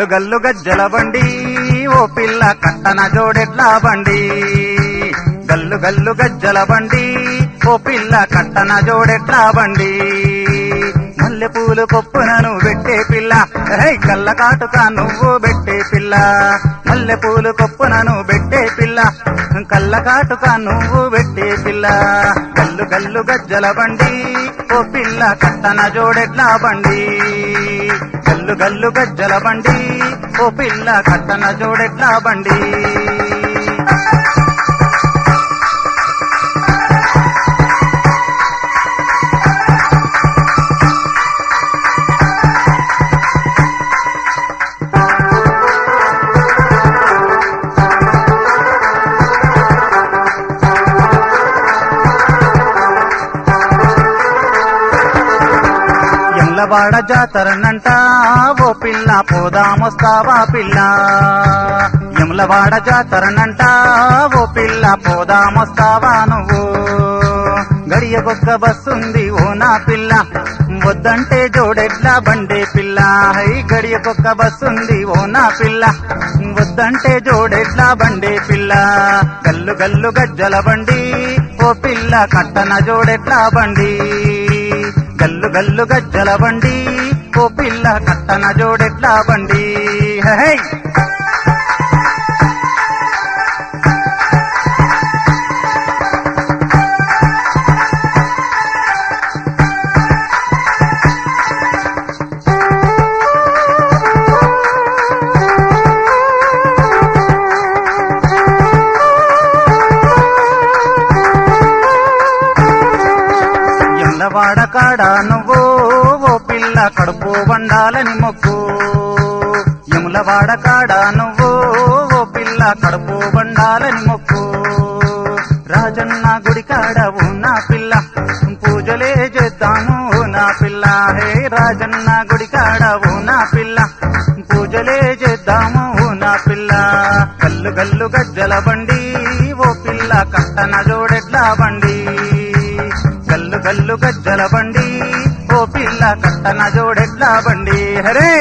గల్లు గజ్జల బండి ఓ పిల్ల కట్టన జోడెడ్ల బండి గల్లు గల్లు గజ్జల బండి ఓ పిల్ల కట్టన జోడెడ్ల బండి మల్లె పూలు కొప్పునను పెట్టే పిల్ల హై కళ్ళ కాటుక నువ్వు పెట్టే పిల్ల మల్లె పూలు కొప్పునను పెట్టే పిల్ల కళ్ళ కాటుక నువ్వు పెట్టే పిల్ల గల్లు గల్లు గజ్జల బండి ఓ పిల్ల కట్టన జోడెడ్ల బండి గల్లు గల్లు గజ్జల బండి ఓ పిల్ల కట్టన జోడెడ్ల బండి ఎల్లవాడ జాతరనంట ఓ పిల్ల పోదామొస్తావా పిల్ల ఎమ్లవాడ జాతరనంట ఓ పిల్ల పోదామొస్తావా నువ్వు గడియకొక్క బస్సుంది ఓ నా పిల్ల వద్దంటే జోడెడ్ల బండే పిల్ల హై గడియకొక్క బస్సుంది ఓ నా పిల్ల వద్దంటే జోడెడ్ల బండే పిల్ల గల్లు గల్లు గజ్జల బండి ఓ పిల్ల కట్టన జోడెడ్ల బండి గల్లు గల్లు గజ్జల బండి ఓ పిల్ల కట్టన జోడెడ్ల బండి హై ఎల్లవాడ కాడ నువ్వు ఓ పిల్ల కడుపు వండాలని మొక్కు ఎములవాడ కాడ నువ్వు ఓ పిల్ల కడుపు వండాలని మొక్కు రాజన్న గుడి కాడ ఉన్న పిల్ల పూజలే చేద్దాము నా పిల్ల హే రాజన్న గుడి కాడ ఉన్న పిల్ల పూజలే చేద్దాము నా పిల్ల గల్లు గల్లు గజ్జల బండి ఓ పిల్ల కట్టన జోడెడ్ల బండి గల్లు గల్లు గజ్జల బండి ఓ పిల్ల కట్టన జోడెడ్ల బండి హరే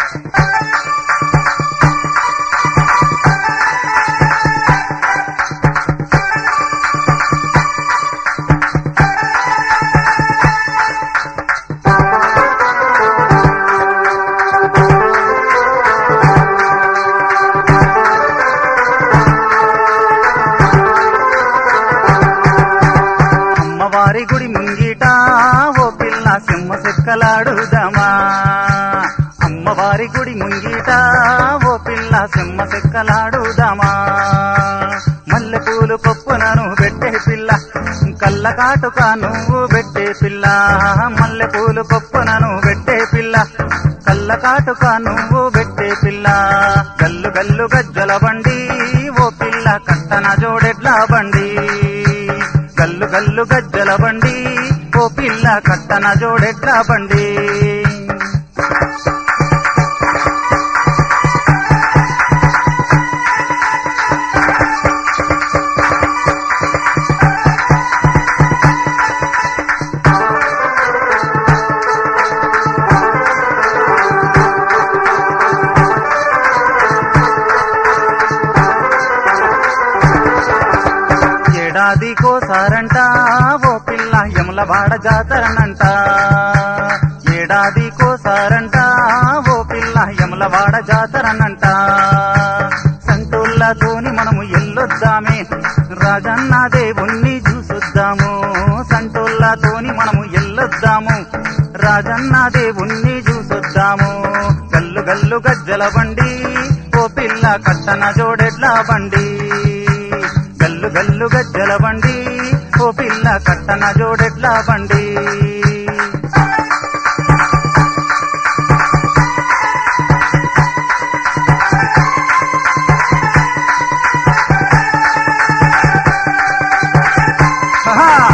అమ్మవారి గుడి ముంగిట ఓ పిల్ల సింహ సెక్కలాడుదామా అమ్మవారి గుడి ముంగిట ఓ పిల్ల సింహ సెక్కలాడుదామా మల్లె పూలు కొప్పునను పెట్టే పిల్ల కళ్ళ కాటుక నువ్వు పెట్టే పిల్ల మల్లె పూలు కొప్పునను పెట్టే పిల్ల కళ్ళ కాటుక నువ్వు పెట్టే పిల్ల గల్లు గల్లు గజ్జల బండి ఓ పిల్ల కట్టన జోడెడ్ల బండి గల్లు గల్లు గజ్జల బండి ఓ పిల్ల కట్టన జోడెడ్ల బండి ఏడాదికోసారంట ఓ పిల్ల యములవాడ జాతరనంట ఏడాదికోసారంట ఓ పిల్ల యములవాడ జాతరనంట సంటోళ్ళతోని మనము ఎల్లొద్దామే రాజన్న దేవుణ్ణి చూసొద్దాము సంటోళ్ళతోని మనము ఎల్లొద్దాము రాజన్న దేవుణ్ణి చూసొద్దాము గల్లు గల్లు గజ్జల బండి ఓ పిల్ల కట్టన జోడెడ్ల బండి గల్లు గల్లు గజ్జల బండి ఓ పిల్ల కట్టన జోడెడ్ల బండి ఆహా!